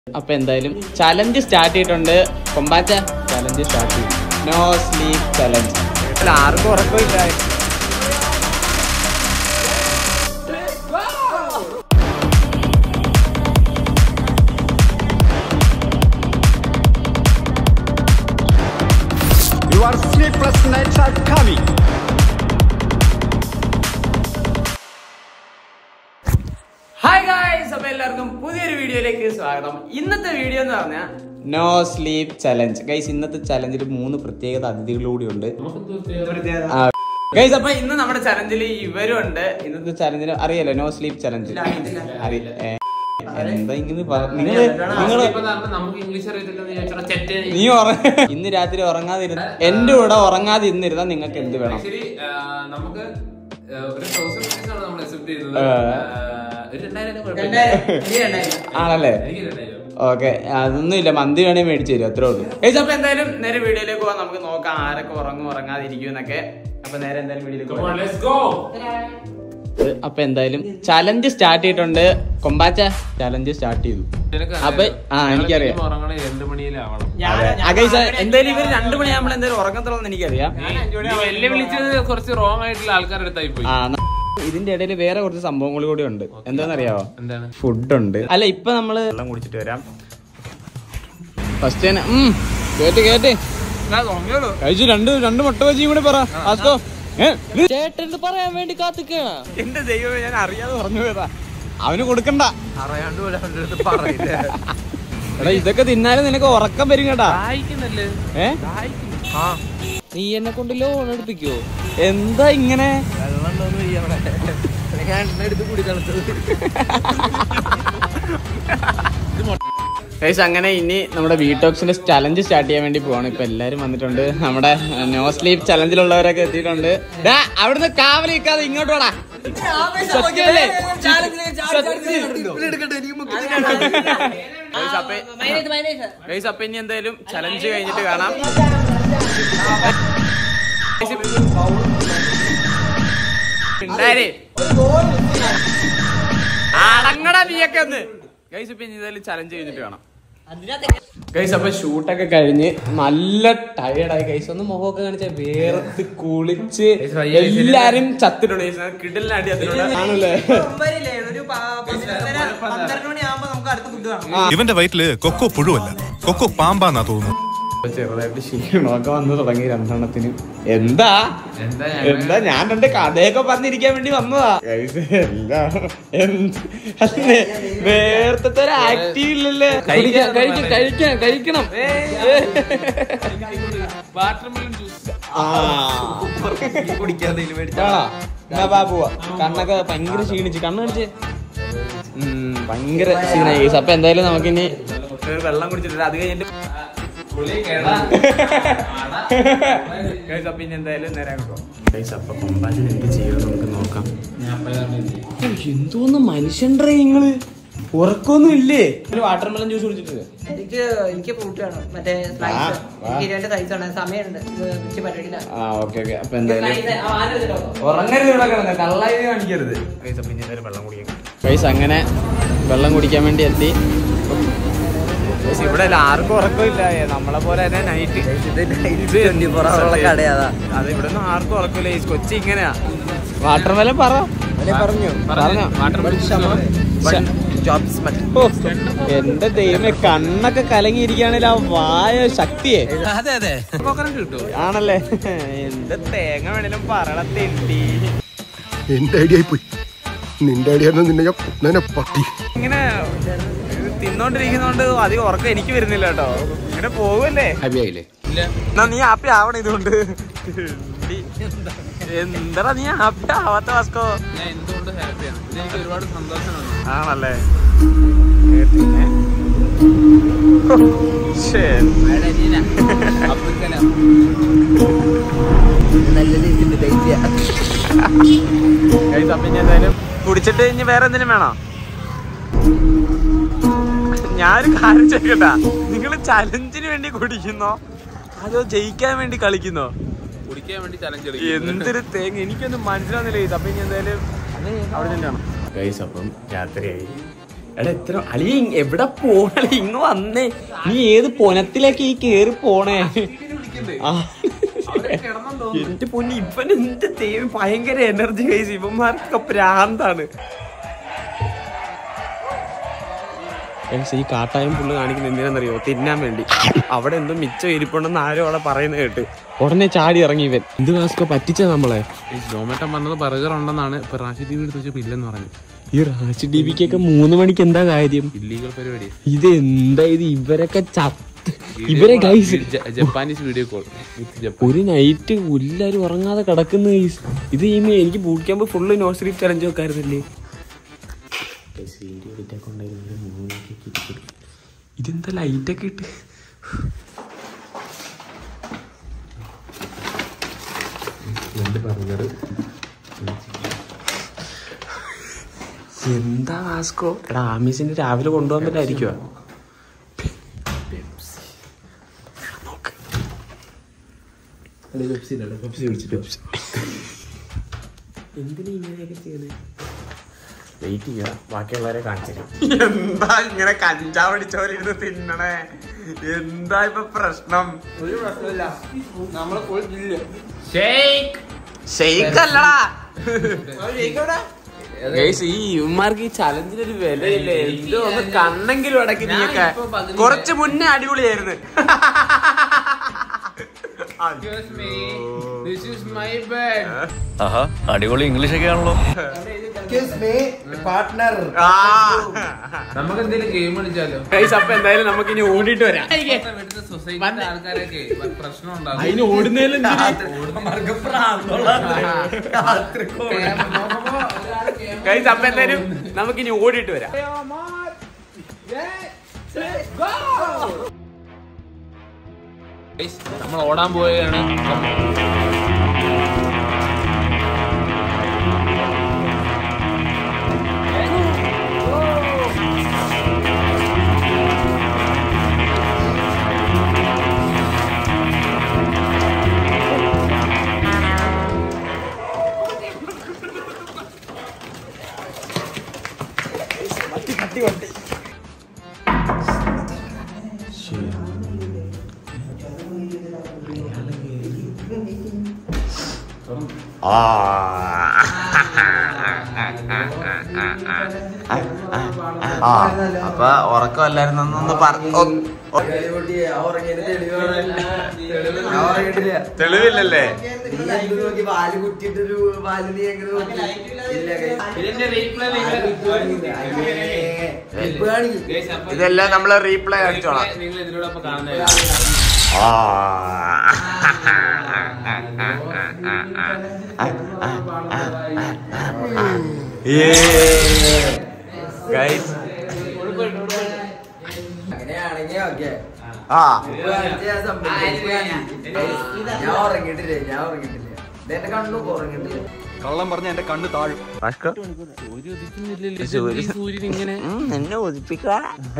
അപ്പൊ എന്തായാലും challenge start ചെയ്തിട്ടുണ്ട് കൊമ്പാച്ച ചലഞ്ച് സ്റ്റാർട്ട് ചെയ്തു നോ സ്ലീപ് ചലഞ്ച് ആർക്കും ഉറക്കമില്ല Your sleepless nights are coming. Hi guys അപ്പൊ എല്ലാവർക്കും പുതിയൊരു വീഡിയോയിലേക്ക് സ്വാഗതം ഇന്നത്തെ വീഡിയോ എന്ന് പറഞ്ഞാൽ നോ സ്ലീപ് ചലഞ്ച് ഗൈസ് ഇന്നത്തെ ചലഞ്ചിൽ മൂന്ന് പ്രത്യേകത അതിഥികളൂടെ ഉണ്ട് ഗൈസ് അപ്പൊ ഇന്ന് നമ്മുടെ ചലഞ്ചിൽ ഇവരും ഉണ്ട് ഇന്നത്തെ ചലഞ്ചിൽ അറിയാലോ നോ സ്ലീപ് ചലഞ്ച് എന്താ ഇങ്ങനെ പറ- നിങ്ങള് നിങ്ങള് നമുക്ക് ഇംഗ്ലീഷ് അറിയത്തില്ലെന്ന് ചോദിച്ചാൽ ചെറ്റ് നീ ഉറങ്ങ ഇന്ന് രാത്രി ഉറങ്ങാതിരുന്ന എന്റെ കൂടെ ഉറങ്ങാതിരുന്നിരുന്ന നിങ്ങൾക്ക് എന്ത് വേണം ആക്ച്വലി നമുക്ക് ആ, ഒരു തൗസൻഡ് റുപ്പീസ് ആണ് നമ്മൾ അക്സെപ്റ്റ് ചെയ്തത് ആ. ആ, ഒരു രണ്ടായിരം കുഴപ്പമില്ല. ആണല്ലേ എനിക്ക് രണ്ടായിരം ഓക്കെ അതൊന്നും ഇല്ല മന്തി വേണേ മേടിച്ചു തരും അത്രേ ഉള്ളൂ ഗൈസ് അപ്പൊ എന്തായാലും നേരെ വീഡിയോയിലേക്ക് പോവാം നമുക്ക് നോക്കാം ആരൊക്കെ ഉറങ്ങും ഉറങ്ങാതിരിക്കും എന്നൊക്കെ അപ്പൊ നേരെ എന്തായാലും വീഡിയോയിലേക്ക് Come on, പോവാം let's go. അപ്പൊ എന്തായാലും ചലഞ്ച് സ്റ്റാർട്ട് ചെയ്തിട്ടുണ്ട് കൊമ്പാച്ച ചലഞ്ച് സ്റ്റാർട്ട് ചെയ്തു നിനക്ക് അപ്പൊ- അറിയാലോ. ആ, ഞങ്ങൾ എനിക്കറിയാം. minimum ഉറങ്ങണത് രണ്ട് മണിയിലാവണം ആ, guys, എന്തായാലും ഇവര് രണ്ടു മണിയാകുമ്പോൾ എന്തായാലും ഉറങ്ങത്തുള്ളൂ എന്ന് എനിക്കറിയാം നീ വെല്ലുവിളിച്ചത് കുറച്ച് റോങ് ആയിട്ടുള്ള ആൾക്കാരുടെ അടുത്തായി പോയി ആ ന- ഇതിന്റെ ഇടയിൽ വേറെ കുറച്ച് സംഭവങ്ങൾ കൂടി ഉണ്ട് എന്താണെന്നറിയാവോ എന്താണ് ഫുഡ് ഉണ്ട് അല്ല ഇപ്പൊ നമ്മള് വെള്ളം കുടിച്ചിട്ട് വരാം ഫസ്റ്റ് തന്നെ ഉം, കേട്ട് കേട്ട് കഴിച്ചു രണ്ട് രണ്ട് മുട്ട ബജിയും കൂടി പറ ആസ്കോ ചേട്ടൻ പറയാൻ വേണ്ടി കാത്തിക്കണ എന്റെ ദൈവമേ ഞാൻ അറിയാതെ പറഞ്ഞു പോയതാ അവന് കൊടുക്കണ്ട എടാ ഇതൊക്കെ തിന്നാലും നിനക്ക് ഉറക്കം വരും കേട്ടാ വായിക്കുന്നല്ലേ ഏ നീ എന്നെ കൊണ്ട് ലോൺ എടുപ്പിക്കോ എന്താ ഇങ്ങനെ ഗൈസ് അങ്ങനെ ഇനി നമ്മുടെ വീട്ടോക്സിന്റെ ചലഞ്ച് സ്റ്റാർട്ട് ചെയ്യാൻ വേണ്ടി പോവാണ് ഇപ്പൊ എല്ലാരും വന്നിട്ടുണ്ട് നമ്മുടെ നോ സ്ലീപ്പ് ചലഞ്ചിലുള്ളവരൊക്കെ എത്തിയിട്ടുണ്ട് ദാ, അവിടുന്ന് കാവലി നിൽക്കാതെ ഇങ്ങോട്ട് വേടാ സത്യമല്ലേ? Guys, അപ്പൊ- Guys, അപ്പൊ ഇനി എന്തായാലും ചലഞ്ച് കഴിഞ്ഞിട്ട് കാണാം ഉണ്ടായി അടങ്ങടാ നീയൊക്കെ ഒന്ന് ഗൈസ് ഇപ്പൊ ഇനി എന്തായാലും ചലഞ്ച് കഴിഞ്ഞിട്ട് കാണാം ഗൈസ് അപ്പൊ ഷൂട്ടൊക്കെ കഴിഞ്ഞ് നല്ല ടയർഡായി ഗൈസ് ഒന്ന് മുഖമൊക്കെ കാണിച്ച വേർത്ത് കുളിച്ച് എല്ലാരും ചത്തിട്ടുണ്ട് guys. കിടലിനടി അതിനുള്ള ആണല്ലേ ഒരു പന്ത്രണ്ടര പന്ത്രണ്ട് മണിയാകുമ്പോ നമുക്ക് അടുത്ത ഫുഡ് കാണാം ആ ഇവന്റെ വയറ്റില് കൊക്കോ പുഴുവല്ല കൊക്കോ പാമ്പാന്നാ തോന്നുന്നു അപ്പൊ ചെറുതായിട്ട് ക്ഷീണമൊക്കെ വന്ന് തുടങ്ങി രണ്ടെണ്ണത്തിന് എന്താ എന്താ എന്താ ഞാൻ രണ്ട് കഥയൊക്കെ പറഞ്ഞിരിക്കാൻ വേണ്ടി വന്നതാ Guys, എല്ലാം എന്ത് അല്ലേ വേർത്തത്തെ ഒരു ആക്റ്റീവ് ഇല്ലല്ലേ കഴിക്കാം കഴിക്കാം കഴിക്കാം കഴിക്കണം വാട്ടർമെലൺ ജ്യൂസ് ആ. ആണോ? എന്നാ ബാ പോവാ കണ്ണൊക്കെ ഭയങ്കര ക്ഷീണിച്ച് കണ്ണ് കാണിച്ചേ ഉം, ഭയങ്കര ക്ഷീണായി guys. അപ്പൊ എന്തായാലും നമുക്കിനി വെള്ളം കുടിച്ചിട്ടില്ല അത് കഴിഞ്ഞിട്ട് Guys, അപ്പൊ ഇനി എന്തായാലും നേരെ അങ്ങോട്ട് പോവാം. Guys, അപ്പൊ കൊമ്പാച്ചൻ എന്ത് ചെയ്യണം നമുക്ക് നോക്കാം എന്തോന്ന് മനുഷ്യൻട്രേ നിങ്ങള് ഉറക്കൊന്നും ഇല്ലേ ഒരു വാട്ടർമെലൻ ജ്യൂസ് കുടിച്ചിട്ട് എനിക്ക് എനിക്ക് ഫ്രൂട്ട് വേണം മറ്റേ വാ, സ്ലൈസ് വാ. ഇരുപതിന്റെ സൈസ് ആണ് സമയമുണ്ട് ഇത് ഇച്ചിരി പരിപാടിയിലാണ് ആ ഓക്കെ ഓക്കെ അപ്പൊ എന്തായാലും ഉറങ്ങരുത് ഇവിടെ കിടന്ന് കള്ളായി കാണിക്കരുത് ഗൈസ് അപ്പൊ ഇനി എന്തായാലും വെള്ളം കുടിക്കാം ഗൈസ് അങ്ങനെ വെള്ളം കുടിക്കാൻ വേണ്ടി എത്തി ഗൈസ് ഇവിടെ ആർക്കും ഉറക്കമില്ല നമ്മളെ പോലെ തന്നെ നൈറ്റ് അത് ഇവിടെ ഒന്നും ആർക്കും ഉറക്കമില്ല ഈ കൊച്ചി ഇങ്ങനെയാ വാട്ടർ മെലൻ പറ പറഞ്ഞു പറഞ്ഞോ ഓ, എന്റെ ദൈവമേ കണ്ണൊക്കെ കലങ്ങിയിരിക്കുകയാണെങ്കിൽ ആ വായ ശക്തിയെ ആണല്ലേ എന്ത് തേങ്ങ വേണേലും പറയണ തെണ്ടി എന്റെ ഐഡിയ പോയി നിന്റെ ഐഡിയ നിന്നെ ഞാൻ കൊന്നേനെ പട്ടി ഇങ്ങനെ ഇത് തിന്നോണ്ടിരിക്കുന്നോണ്ട് അധികം ഉറക്കം എനിക്ക് വരുന്നില്ല കേട്ടോ ഇങ്ങനെ പോവല്ലേ എന്നാ നീ ഹാപ്പി ആവണം ഇതുകൊണ്ട് എന്താ നീ ഹാപ്പി ആവാത്ത വാസ്കോ ഞാൻ എന്തുകൊണ്ട് ഹാപ്പിയാണ് ഇത് എനിക്ക് ഒരുപാട് സന്തോഷമാണ് ആണല്ലേ പിന്നെ ശ്ശേ. Guys, അപ്പൊ ഇനി എന്തായാലും കുടിച്ചിട്ട് ഇനി വേറെ എന്തെങ്കിലും വേണോ ഞാനൊരു കാര്യം ചെയ്യട്ടാ നിങ്ങൾ ചലഞ്ചിന് വേണ്ടി കുടിക്കുന്നോ അതോ ജയിക്കാൻ വേണ്ടി കളിക്കുന്നോ കുടിക്കാൻ വേണ്ടി ചലഞ്ച് എടുക്കും എന്തൊരു തേങ്ങ എനിക്കൊന്നും മനസ്സിലാവുന്നില്ല ഇത് അപ്പൊ ഇനി എന്തായാലും അവിടെ തന്നെയാണ് ഗൈസ് അപ്പം രാത്രിയായി എടാ എത്ര അളി എവിടെ പോണ ഇങ്ങ് വന്നേ നീ ഏത് പൊനത്തിലേക്ക് ഈ കേറി പോണേ ആ. എന്റെ പൊന്നി ഇവൻ എന്ത് ദൈവം ഭയങ്കര എനർജി കഴിച്ച് ഇവന്മാർക്കൊക്കെ പ്രാന്താണ് ഏകദേശം ഈ കാട്ടായം പുള്ളി കാണിക്കുന്ന എന്തിനാണെന്നറിയോ തിന്നാൻ വേണ്ടി അവിടെ എന്തോ മിച്ചം ഇരിപ്പുണ്ടെന്ന് ആരോ അവിടെ പറയുന്നത് കേട്ട് ഉടനെ ചാടി ഇറങ്ങി ഇവൻ എന്ത് മാസ്കോ പറ്റിച്ച നമ്മളെ ജോമേട്ടൻ പറഞ്ഞത് ബർഗർ ഉണ്ടെന്നാണ് ഇപ്പൊ റാഷി ടി വി എടുത്ത് വെച്ചപ്പോ ഇല്ലെന്ന് പറഞ്ഞു ഈ റാഷി ടി വിക്കൊക്കെ മൂന്ന് മണിക്ക് എന്താ കാര്യം ഇല്ലീഗൽ പരിപാടി ഇത് എന്താ ഇത് ഇവരൊക്കെ ചത്ത് ഇവരെ ഗൈസ് ജ- Japanese video call with Japan ഒരു നൈറ്റ് എല്ലാരും ഉറങ്ങാതെ കിടക്കുന്ന ഗൈസ് ഇത് ഈ എനിക്ക് boot camp full no sleep challenge വെക്കായിരുന്നല്ലേ ഇതെന്താ ലൈറ്റൊക്കെ ഇട്ട് എന്താ വാസ്കോ എടാ ആമീസിന്റെ രാവിലെ കൊണ്ടുവന്നിട്ടായിരിക്കുവാ നോക്ക് എന്തിനാ ഇങ്ങനെയൊക്കെ ചെയ്യുന്നത് വെയിറ്റ് ചെയ്യുക ബാക്കിയുള്ളവരെ കാണിച്ചു എന്താ ഇങ്ങനെ കഞ്ചാവടിച്ചവരിരുന്ന് തിന്നണേ എന്താ ഇപ്പൊ പ്രശ്നം ഒരു പ്രശ്നമില്ല നമ്മള് ഫുൾ ജില്ല ഷെയ്ക്ക് അല്ലടാ ജയിക്കവിടെ ഗൈസ് ഈ ഇവന്മാർക്ക് ഈ ചലഞ്ചിന് ഒരു വിലയില്ലേ എന്തോ ഒന്ന് കണ്ണെങ്കിലും അടക്കി നീയൊക്കെ കുറച്ച് മുന്നേ അടിപൊളിയായിരുന്നു ദിസ് ഈസ് മൈ ബെഡ് ആഹാ അടിപൊളി ഇംഗ്ലീഷ് ഒക്കെ ആണല്ലോ പാർട്ട്ണർ ആ. നമുക്ക് എന്തെങ്കിലും ഗെയിം കളിച്ചാലോ ഗൈസ് അപ്പൊ എന്തായാലും നമുക്ക് ഇനി ഓടിയിട്ട് വരാം ഇവിടുത്തെ സൊസൈറ്റിയിലെ ആൾക്കാരൊക്കെ പ്രശ്നം ഉണ്ടാകും അതിന് ഓടുന്നതിലും ഗൈസ് അപ്പൊ എന്തായാലും നമുക്ക് ഇനി ഓടിയിട്ട് വരാം നമ്മൾ ഓടാൻ പോവുകയാണ് ആ അപ്പൊ ഉറക്കമല്ലായിരുന്നൊന്ന് പറഞ്ഞു തെളിവില്ലല്ലേ വാല് കുത്തിയിട്ടൊരു വാല് നീ എങ്ങനെ നോക്കി? ഇല്ല, guys. ഇതിന്റെ റീപ്ലേ ഇപ്പൊ കാണിക്ക്. ഇതെല്ലാം നമ്മള് റീപ്ലേ അടിച്ചോളാം നിങ്ങൾ ഇതിലൂടെ അപ്പൊ കാണുന്നത് ആ. Yeah. Guys. അങ്ങനെയാണെങ്കി okay. ആ ഇപ്പൊ കാണിച്ച് ഞാൻ സമ്മതിച്ചു. ഞാൻ ഉറങ്ങിയിട്ടില്ല ഞാൻ ഉറങ്ങിയിട്ടില്ല ഇതെന്റെ കണ്ണു ഉറങ്ങിയിട്ടില്ല കള്ളം പറഞ്ഞ എന്റെ കണ്ണ് താഴും ഭാസ്കർ സൂര്യൻ ഇങ്ങനെ എന്നെ ഒതിപ്പിക്കുക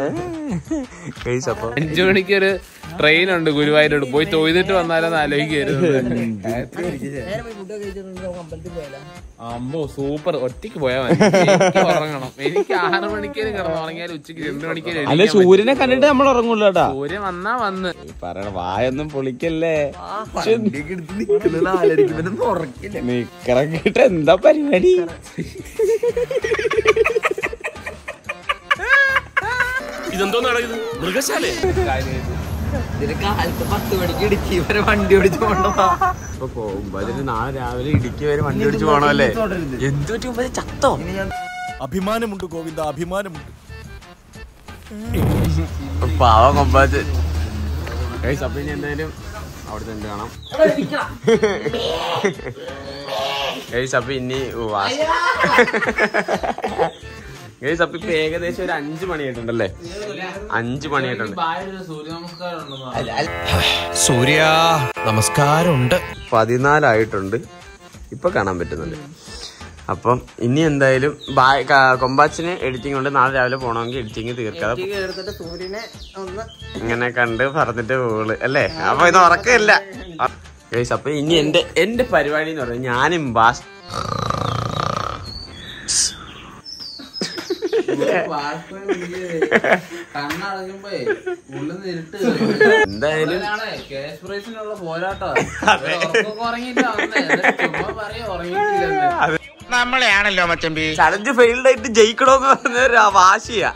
അപ്പൊ അഞ്ചു മണിക്ക് ഒരു ട്രെയിൻ ഉണ്ട് ഗുരുവായൂരോട് പോയി തൊഴുതിട്ട് വന്നാലെന്ന് ആലോചിക്കരുത് അമ്പോ സൂപ്പർ ഒറ്റയ്ക്ക് പോയാൽ മതി എനിക്ക് ഉറങ്ങണം എനിക്ക് ആറ് മണിക്കേലും കിടന്ന് ഉറങ്ങിയാൽ ഉച്ചയ്ക്ക് രണ്ട് മണിക്കേലും അല്ല എണീക്കാൻ സൂര്യനെ കണ്ടിട്ട് നമ്മൾ ഉറങ്ങൂല്ലോ കേട്ടാ പറ്റും. സൂര്യൻ വന്നാ വന്ന് പറയണ വായൊന്നും പൊളിക്കല്ലേ നിക്കറക്കിട്ട് എന്താ പരിപാടി ഇതെന്തോന്നാണ് ഇത് മൃഗശാല ഇതിന് കാലത്ത് പത്ത് മണിക്ക് ഇടുക്കി ഇവരെ വണ്ടി ഓടിച്ചു കൊണ്ടുപോവാ ഇപ്പൊ പോകുമ്പോ അതിന് നാളെ രാവിലെ ഇടുക്കി വരെ വണ്ടി ഓടിച്ചു പോണല്ലേ എന്ത് പറ്റി ചത്തോ അഭിമാനമുണ്ട് ഗോവിന്ദ അഭിമാനമുണ്ട് പാവ കൊമ്പാച്ച് അപ്പൊ ഇനി എന്തായാലും അവിടെ തന്നെ കാണാം ഗൈസ് അപ്പൊ ഇനി ഗൈസ് അപ്പൊ ഇപ്പൊ ഏകദേശം ഒരു അഞ്ചു മണിയായിട്ടുണ്ടല്ലേ അഞ്ചു മണിയായിട്ടുണ്ട് സൂര്യ നമസ്കാരം ഉണ്ടെന്ന് സൂര്യ നമസ്കാരമുണ്ട് പതിനാലായിട്ടുണ്ട് ഇപ്പൊ കാണാൻ പറ്റുന്നുണ്ട് അപ്പം ഇനി എന്തായാലും ബായ് ക- കൊമ്പാച്ചിന് എഡിറ്റിംഗ് കൊണ്ട് നാളെ രാവിലെ പോകണമെങ്കിൽ എഡിറ്റിംഗ് തീർക്കാതെ എടുത്തിട്ട് സൂര്യനെ ഒന്ന് ഇങ്ങനെ കണ്ട് പറഞ്ഞിട്ട് പോകള് അല്ലേ അപ്പൊ ഇത് ഉറക്കമില്ല ഗൈസ് അപ്പൊ ഇനി എന്റെ എന്റെ പരിപാടി എന്ന് പറയുന്നത് ഞാനും ബാസ് കണ്ണടങ്ങുമ്പോ ഉള്ളിൽ ഇരുട്ട് എന്തായാലും ക്യാഷ് പ്രൈസിനുള്ള പോരാട്ടോ ഉറക്കൊക്കെ ഉറങ്ങിയിട്ടാ വന്നേ എന്നിട്ട് ചുമ്മാ പറയാ ഉറങ്ങിയിട്ടില്ലെന്ന് നമ്മളെയാണല്ലോ മച്ചമ്പി ചലഞ്ച് ഫെയിൽഡ് ആയിട്ട് ജയിക്കണോന്ന് പറഞ്ഞ ഒരു വാശിയാ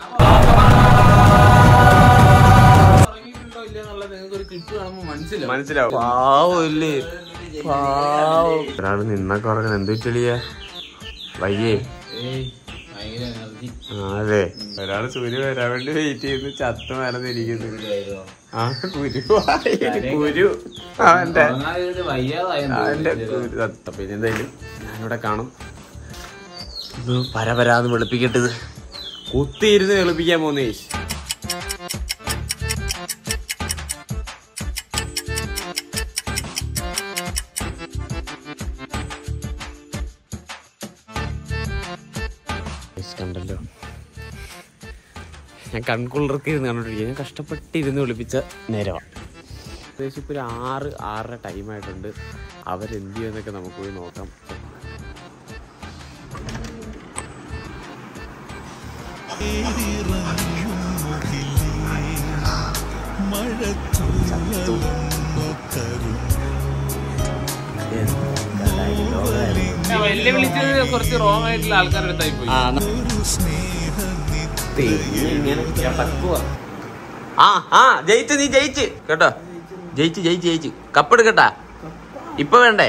ഉറങ്ങിയിട്ടുണ്ടോ ഇല്ലെന്നുള്ളത് നിങ്ങൾക്ക് ഒരു ക്ലിപ്പ് കാണുമ്പോ മനസ്സിലാവും മനസ്സിലാവും പാവല്ലേ പാവം ഒരാള് നിന്നൊക്കെ ഉറങ്ങണം എന്ത് ചെളിയാ വയ്യേ ഏയ് ഭയങ്കര എനർജി ആ, അതെ ഒരാള് സൂര്യ വരാൻ വേണ്ടി വെയിറ്റ് ചെയ്ത് ചത്ത മരന്നിരിക്കുന്നു ആ കുരു കുരു അവന്റെ അവന്റെ കുരു ചത്ത പിന്നെ എന്തായാലും ഞാനിവിടെ കാണും ഇത് പരപരാന്ന് വെളുപ്പിക്കട്ടത് കുത്തിയിരുന്ന് വെളുപ്പിക്കാൻ പോന്നേ കണ്ടല്ലോ ഞാൻ കൺകുളിർക്ക് ഇരുന്ന് കണ്ടോണ്ടിരിക്കുക ഞാൻ കഷ്ടപ്പെട്ടിരുന്ന് വിളിപ്പിച്ച നേരമാണ് ഏകദേശം ഇപ്പോൾ ഒരു ആറ് ആറര ടൈമായിട്ടുണ്ട് അവരെന്ത് ചെയ്യുമെന്നൊക്കെ നമുക്ക് പോയി നോക്കാം വെല്ലുവിളിച്ചത് കുറച്ച് റോങ് ആയിട്ടുള്ള ആൾക്കാരുടെ അടുത്തായി പോയി ആ ആ ജയിച്ച് നീ ജയിച്ച് കേട്ടോ ജയിച്ച് ജയിച്ച് ജയിച്ച് കപ്പെടുക്കട്ടാ ഇപ്പൊ വേണ്ടേ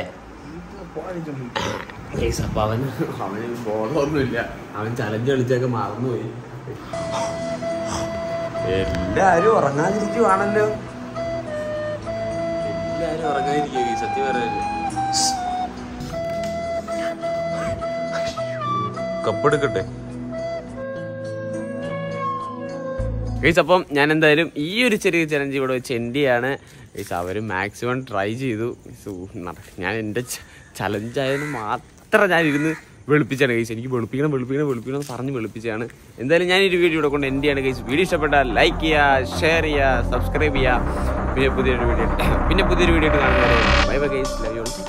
Guys, അപ്പൊ അവന് അവന് ബോധമൊന്നുമില്ല അവൻ ചലഞ്ച് കളിച്ചൊക്കെ മറന്നുപോയി എല്ലാരും ഉറങ്ങാതിരിക്കുവാണല്ലോ എല്ലാരും ഉറങ്ങാതിരിക്കുക സത്യം പറയാല്ലേ കപ്പെടുക്കട്ടെ ഗൈസ് അപ്പം ഞാൻ എന്തായാലും ഈ ഒരു ചെറിയ ചലഞ്ച് ഇവിടെ വെച്ച് എൻഡ് ചെയ്യാണ് ഗൈസ് അവർ മാക്സിമം ട്രൈ ചെയ്തു Guys, ഊ, നട- ഞാൻ എൻ്റെ ചലഞ്ച് ആയതിന് മാത്രം ഞാൻ ഇരുന്ന് വെളുപ്പിച്ചാണ് ഗൈസ് എനിക്ക് വെളുപ്പിക്കണം വെളുപ്പിക്കണം വെളുപ്പിക്കണം എന്ന് പറഞ്ഞ് വെളുപ്പിച്ചാണ് എന്തായാലും ഞാൻ ഈ ഒരു വീഡിയോ ഇവിടെ കൊണ്ട് എൻഡ് ചെയ്യാണ് ഗൈസ് വീഡിയോ ഇഷ്ടപ്പെട്ടാൽ ലൈക്ക് ചെയ്യുക ഷെയർ ചെയ്യുക സബ്സ്ക്രൈബ് ചെയ്യുക പിന്നെ പുതിയൊരു വീഡിയോ പിന്നെ പുതിയൊരു വീഡിയോ ആയിട്ട് കാണുന്നത് bye bye guys love U